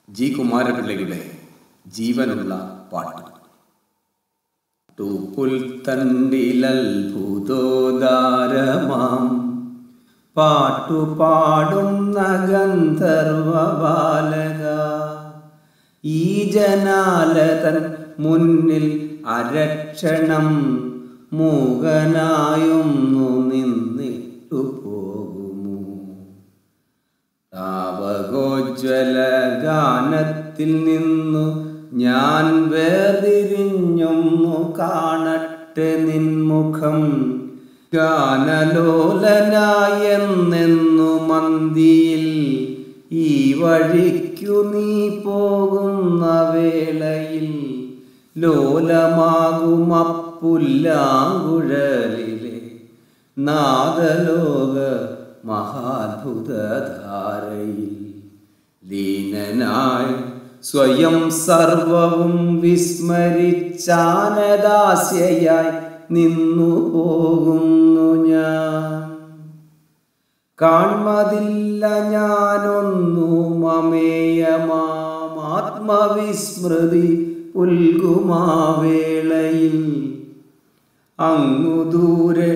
G കുമാരപിള്ളയുടെ ജീവനുള്ള പാട്ട് തൂപ്പുൽത്തണ്ടിലത്ഭുതോദാരമാം പാട്ടുപാടുന്ന ഗന്ധർവ ബാലക ഈ ജനാലതൻ മുന്നിൽ അരക്ഷണം മൂകനായൊന്നു നിന്നിട്ടു പോകുമോ താവകോജ്വല ഗാനത്തിൽ നിന്നു ഞാൻ വേർതിരിഞ്ഞൊന്നു കാണട്ടെ നിൻമുഖം ഗാനലോലനായെന്നെന്നു മന്തിയിൽ ഈ വഴിക്കു നീ പോകുന്ന വേളയിൽ ലോലമാകുമപ്പുല്ലാങ്കുഴലിലെ നാദലോക മഹാത്ഭുതധാരയിൽ ലീനനായി സ്വയം സർവവും വിസ്മരിച്ചാനദാസ്യയായി നിന്നു പോകുന്നു ഞാൻ കാൺമതില്ല ഞാനൊന്നു മമേയമാം ആത്മവിസ്മൃതി ഉൽകുമാവേളയിൽ അങ്ങു ദൂരെ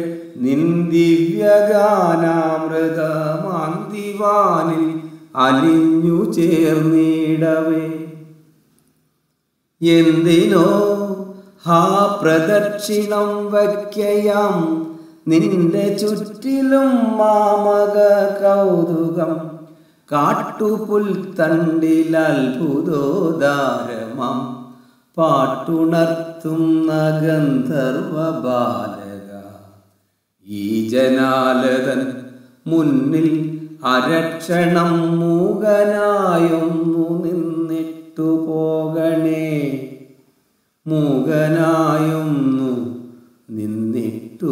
നിന്ദിവ്യഗാനാമൃതമാന്തിവാനിൽ അലിഞ്ഞു ചേർന്നിടവേ എന്തിനോ ഹാ പ്രദക്ഷിണം വയ്ക്കയാം നിന്റെ ചുറ്റിലും മാമക കൗതുകം കാട്ടുപുൽത്തണ്ടിൽ അത്ഭുതോദാരമം പാട്ടുണർത്തുന്ന ഗന്ധർവ ബാലക ഈ ജനാലതൻ മുന്നിൽ അരക്ഷണം മൂകനായൊന്നു നിന്നിട്ടു പോകണേ മൂകനായൊന്നു നിന്നിട്ടു